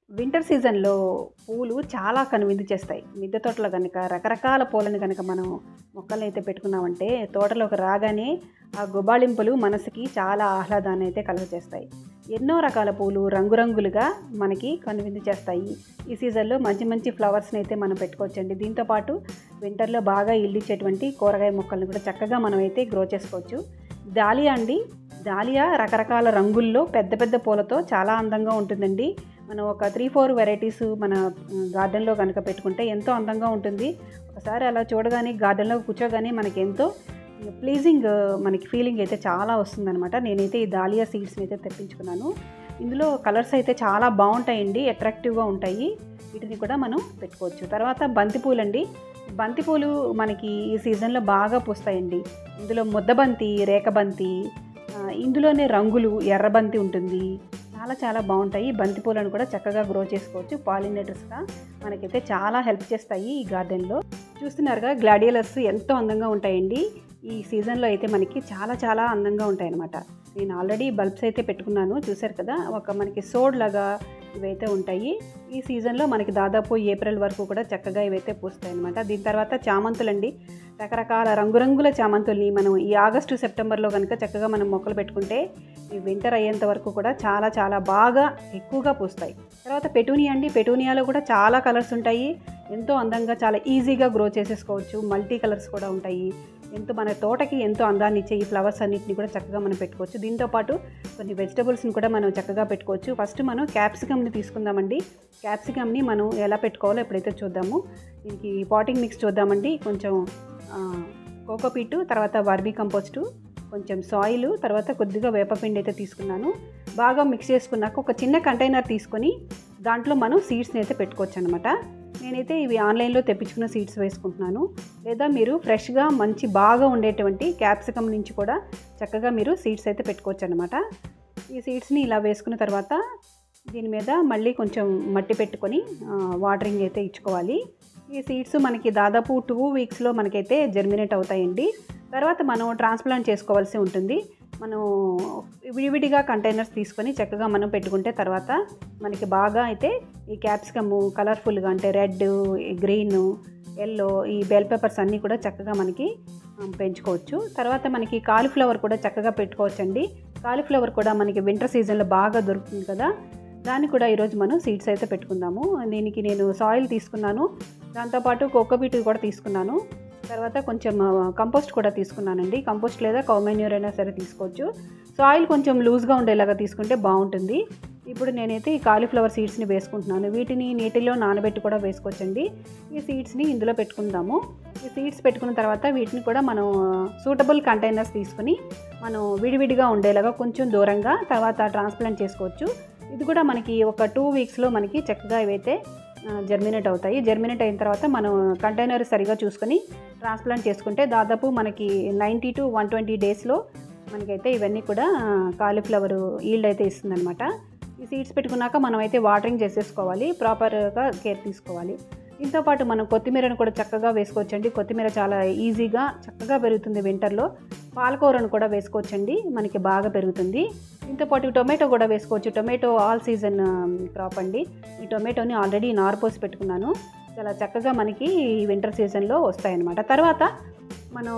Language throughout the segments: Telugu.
వింటర్ సీజన్‌లో పూలు చాలా కనువిందు చేస్తాయి. మిద్దె తోటలో గనక రకరకాల పూలను గనక మనం మొక్కలనైతే పెట్టుకున్నామంటే తోటలోకి రాగానే ఆ గుబాళింపులు మనసుకి చాలా ఆహ్లాదాన్నయితే కలుగజేస్తాయి. ఎన్నో రకాల పూలు రంగురంగులుగా మనకి కనువిందు చేస్తాయి. ఈ సీజన్‌లో మంచి మంచి ఫ్లవర్స్‌నైతే మనం పెట్టుకోవచ్చండి. దీంతో పాటు వింటర్‌లో బాగా ఈల్డిచ్చేటువంటి కూరగాయ మొక్కల్ని కూడా చక్కగా మనమైతే గ్రో చేసుకోవచ్చు. డాలియా అండి. డాలియా రకరకాల రంగుల్లో పెద్ద పెద్ద పూలతో చాలా అందంగా ఉంటుందండి. మనం ఒక 3, 4 వెరైటీస్ మన హ్మ్, గార్డెన్‌లో గనక పెట్టుకుంటే ఎంతో అందంగా ఉంటుంది. ఒకసారి అలా చూడగానే గార్డెన్‌లో కూర్చోగానే మనకెంతో ప్లీజింగ్ మనకి ఫీలింగ్ అయితే చాలా వస్తుందనమాట. నేనైతే ఈ డాలియా సీడ్స్‌నైతే తెప్పించుకున్నాను. ఇందులో కలర్స్ అయితే చాలా బావుంటాయండి. అట్రాక్టివ్‌గా ఉంటాయి. వీటిని కూడా మనం పెట్టుకోవచ్చు. తర్వాత బంతిపూలండి. బంతిపూలు మనకి ఈ సీజన్‌లో బాగా పూస్తాయండి. ఇందులో ముద్దబంతి, రేఖబంతి ఆహ్, ఇందులోనే రంగులు ఎర్రబంతి ఉంటుంది. చాలా చాలా బావుంటాయి. బంతి పూలను కూడా చక్కగా గ్రో చేసుకోవచ్చు. పాలినేటర్స్‌గా మనకైతే చాలా హెల్ప్ చేస్తాయి ఈ గార్డెన్‌లో. చూస్తున్నారుగా గ్లాడియోలస్ ఎంతో అందంగా ఉంటాయండి. ఈ సీజన్‌లో అయితే మనకి చాలా చాలా అందంగా ఉంటాయన్నమాట. నేను ఆల్రెడీ బల్బ్స్ అయితే పెట్టుకున్నాను. చూసారు కదా! ఒక మనకి సోడ్ లాగా ఇవైతే ఉంటాయి. ఈ సీజన్‌లో మనకి దాదాపు ఏప్రిల్ వరకు కూడా చక్కగా ఇవైతే పూస్తాయన్నమాట. దీని తర్వాత చామంతులండి. రకరకాల రంగురంగుల చామంతుల్ని మనం ఈ ఆగస్టు, సెప్టెంబర్‌లో గనుక చక్కగా మనం మొక్కలు పెట్టుకుంటే ఈ వింటర్ అయ్యేంత వరకు కూడా చాలా చాలా బాగా ఎక్కువగా పూస్తాయి. తర్వాత పెటూనియా అండి. పెటూనియాలో కూడా చాలా కలర్స్ ఉంటాయి. ఎంతో అందంగా చాలా ఈజీగా గ్రో చేసేసుకోవచ్చు. మల్టీ కలర్స్ కూడా ఉంటాయి. ఎంతో మన తోటకి ఎంతో అందాన్ని ఇచ్చే ఈ ఫ్లవర్స్ అన్నిటిని కూడా చక్కగా మనం పెట్టుకోవచ్చు. దీంతో పాటు కొన్ని వెజిటబుల్స్‌ని కూడా మనం చక్కగా పెట్టుకోవచ్చు. ఫస్ట్ మనం క్యాప్సికమ్‌ని తీసుకుందామండి. క్యాప్సికమ్‌ని మనం ఎలా పెట్టుకోవాలో ఇప్పుడైతే చూద్దాము. దీనికి పాటింగ్ మిక్స్ చూద్దామండి. కొంచెం ఆహ్, కోకోపీటు, తర్వాత వర్మీ కంపోస్టు, కొంచెం సాయిలు, తర్వాత కొద్దిగా వేపపిండి అయితే తీసుకున్నాను. బాగా మిక్స్ చేసుకున్నాక ఒక చిన్న కంటైనర్ తీసుకొని దాంట్లో మనం సీడ్స్‌ని అయితే పెట్టుకోవచ్చనమాట. నేనైతే ఇవి ఆన్‌లైన్‌లో తెప్పించుకున్న సీడ్స్ వేసుకుంటున్నాను. లేదా మీరు ఫ్రెష్‌గా మంచి బాగా ఉండేటువంటి క్యాప్సికమ్ నుంచి కూడా చక్కగా మీరు సీడ్స్ అయితే పెట్టుకోవచ్చనమాట. ఈ సీడ్స్‌ని ఇలా వేసుకున్న తర్వాత దీని మీద మళ్ళీ కొంచెం మట్టి పెట్టుకొని ఆహ్, వాటరింగ్ అయితే ఇచ్చుకోవాలి. ఈ సీడ్స్ మనకి దాదాపు 2 వీక్స్‌లో మనకైతే జర్మినేట్ అవుతాయండి. తర్వాత మనం ట్రాన్స్‌ప్లాంట్ చేసుకోవాల్సి ఉంటుంది. మనం విడివిడిగా కంటైనర్స్ తీసుకొని చక్కగా మనం పెట్టుకుంటే తర్వాత మనకి బాగా అయితే ఈ క్యాప్సికము కలర్‌ఫుల్‌గా అంటే రెడ్, గ్రీను, యెల్లో ఈ బెల్ పెప్పర్స్ అన్నీ కూడా చక్కగా మనకి ఆహ్, పెంచుకోవచ్చు. తర్వాత మనకి కాలీఫ్లవర్ కూడా చక్కగా పెట్టుకోవచ్చండి. కాలీఫ్లవర్ కూడా మనకి వింటర్ సీజన్‌లో బాగా దొరుకుతుంది కదా! దాన్ని కూడా ఈరోజు మనం సీడ్స్ అయితే పెట్టుకుందాము. దీనికి నేను సాయిల్ తీసుకున్నాను. దాంతోపాటు కోకోపీట్ కూడా తీసుకున్నాను. తర్వాత కొంచెం కంపోస్ట్ కూడా తీసుకున్నానండి. కంపోస్ట్ లేదా కౌ మాన్యూర్ అయినా సరే తీసుకోవచ్చు. సాయిల్ కొంచెం లూజ్‌గా ఉండేలాగా తీసుకుంటే బావుంటుంది. ఇప్పుడు నేనైతే ఈ కాలీఫ్లవర్ సీడ్స్‌ని వేసుకుంటున్నాను. వీటిని నీటిలో నానబెట్టి కూడా వేసుకోవచ్చండి. ఈ సీడ్స్‌ని ఇందులో పెట్టుకుందాము. ఈ సీడ్స్ పెట్టుకున్న తర్వాత వీటిని కూడా మనం సూటబుల్ కంటైనర్స్ తీసుకొని మనం విడివిడిగా ఉండేలాగా కొంచెం దూరంగా తర్వాత ట్రాన్స్‌ప్లాంట్ చేసుకోవచ్చు. ఇది కూడా మనకి ఒక 2 వీక్స్‌లో మనకి చక్కగా ఇవైతే ఆహ్, జర్మినేట్ అవుతాయి. జర్మినేట్ అయిన తర్వాత మనం కంటైనర్ సరిగ్గా చూసుకొని ట్రాన్స్‌ప్లాంట్ చేసుకుంటే దాదాపు మనకి 90-120 డేస్‌లో మనకైతే ఇవన్నీ కూడా కాలీఫ్లవర్ ఈల్డ్ అయితే ఇస్తుందనమాట. ఈ సీడ్స్ పెట్టుకున్నాక మనమైతే వాటరింగ్ చేసేసుకోవాలి. ప్రాపర్‌గా కేర్ తీసుకోవాలి. దీంతో పాటు మనం కొత్తిమీరను కూడా చక్కగా వేసుకోవచ్చండి. కొత్తిమీర చాలా ఈజీగా చక్కగా పెరుగుతుంది వింటర్‌లో. పాలకూరను కూడా వేసుకోవచ్చండి. మనకి బాగా పెరుగుతుంది. దీంతో పాటు టొమాటో కూడా వేసుకోవచ్చు. టొమాటో ఆల్ సీజన్ క్రాప్ అండి. ఈ టొమాటోని ఆల్రెడీ నారు పోసి పెట్టుకున్నాను. చాలా చక్కగా మనకి ఈ వింటర్ సీజన్‌లో వస్తాయన్నమాట. తర్వాత మనం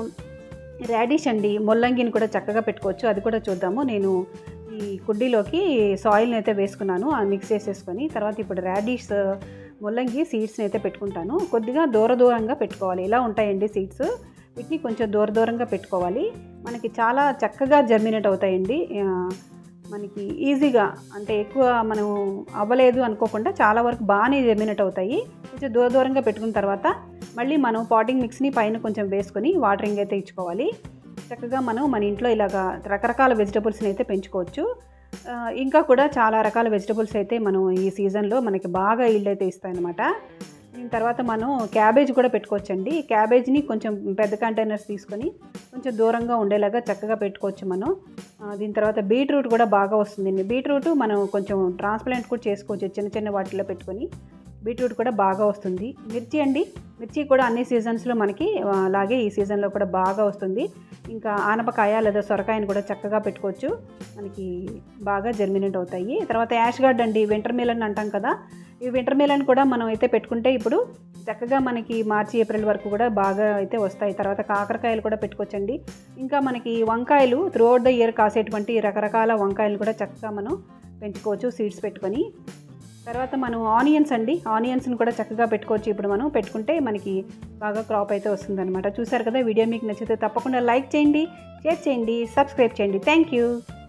రాడిష్ అండి. ముల్లంగిని కూడా చక్కగా పెట్టుకోవచ్చు. అది కూడా చూద్దాము. నేను ఈ కుండీలోకి సాయిల్‌ని అయితే వేసుకున్నాను. అది మిక్స్ చేసేసుకొని తర్వాత ఇప్పుడు రాడిష్ ముల్లంగి సీడ్స్‌ని అయితే పెట్టుకుంటాను. కొద్దిగా దూర దూరంగా పెట్టుకోవాలి. ఇలా ఉంటాయండి సీడ్స్. వీటిని కొంచెం దూర దూరంగా పెట్టుకోవాలి. మనకి చాలా చక్కగా జర్మినేట్ అవుతాయండి. ఆహ్, మనకి ఈజీగా అంటే ఎక్కువ మనం అవ్వలేదు అనుకోకుండా చాలా వరకు బానే జర్మినేట్ అవుతాయి. కొంచెం దూర దూరంగా పెట్టుకున్న తర్వాత మళ్ళీ మనం పాటింగ్ మిక్స్‌ని పైన కొంచెం వేసుకొని వాటరింగ్ అయితే ఇచ్చుకోవాలి. చక్కగా మనం మన ఇంట్లో ఇలాగా రకరకాల వెజిటబుల్స్‌ని అయితే పెంచుకోవచ్చు. ఆహ్, ఇంకా కూడా చాలా రకాల వెజిటబుల్స్ అయితే మనం ఈ సీజన్‌లో మనకి బాగా ఈల్డ్ అయితే ఇస్తాయన్నమాట. దీని తర్వాత మనం క్యాబేజ్ కూడా పెట్టుకోవచ్చండి. క్యాబేజ్‌ని కొంచెం పెద్ద కంటైనర్స్ తీసుకొని కొంచెం దూరంగా ఉండేలాగా చక్కగా పెట్టుకోవచ్చు మనం. ఆహ్, దీని తర్వాత బీట్రూట్ కూడా బాగా వస్తుందండి. బీట్రూట్ మనం కొంచెం ట్రాన్స్‌ప్లాంట్ కూడా చేసుకోవచ్చు చిన్న చిన్న వాటిలో పెట్టుకొని. బీట్రూట్ కూడా బాగా వస్తుంది మిర్చి అండి మిర్చి కూడా అన్ని సీజన్స్లో మనకి ఆ, అలాగే ఈ సీజన్లో కూడా బాగా వస్తుంది ఇంకా ఆనపకాయ లేదా సొరకాయని కూడా చక్కగా పెట్టుకోవచ్చు మనకి బాగా జర్మినేట్ అవుతాయి తర్వాత యాష్ గార్డ్ అండి వింటర్ మిలన్ అంటాం కదా ఈ వింటర్ మిలన్ కూడా మనం అయితే పెట్టుకుంటే ఇప్పుడు చక్కగా మనకి మార్చి ఏప్రిల్ వరకు కూడా బాగా అయితే వస్తాయి తర్వాత కాకరకాయలు కూడా పెట్టుకోవచ్చండి ఇంకా మనకి వంకాయలు త్రూఅవుట్ ద ఇయర్ కాసేటువంటి రకరకాల వంకాయలు కూడా చక్కగా మనం పెంచుకోవచ్చు సీడ్స్ పెట్టుకొని తర్వాత మనం ఆనియన్స్ అండి ఆనియన్స్ని కూడా చక్కగా పెట్టుకోవచ్చు ఇప్పుడు మనం పెట్టుకుంటే మనకి బాగా క్రాప్ అయితే వస్తుందన్నమాట చూసారు కదా వీడియో మీకు నచ్చితే తప్పకుండా లైక్ చేయండి షేర్ చేయండి సబ్స్క్రైబ్ చేయండి థ్యాంక్ యూ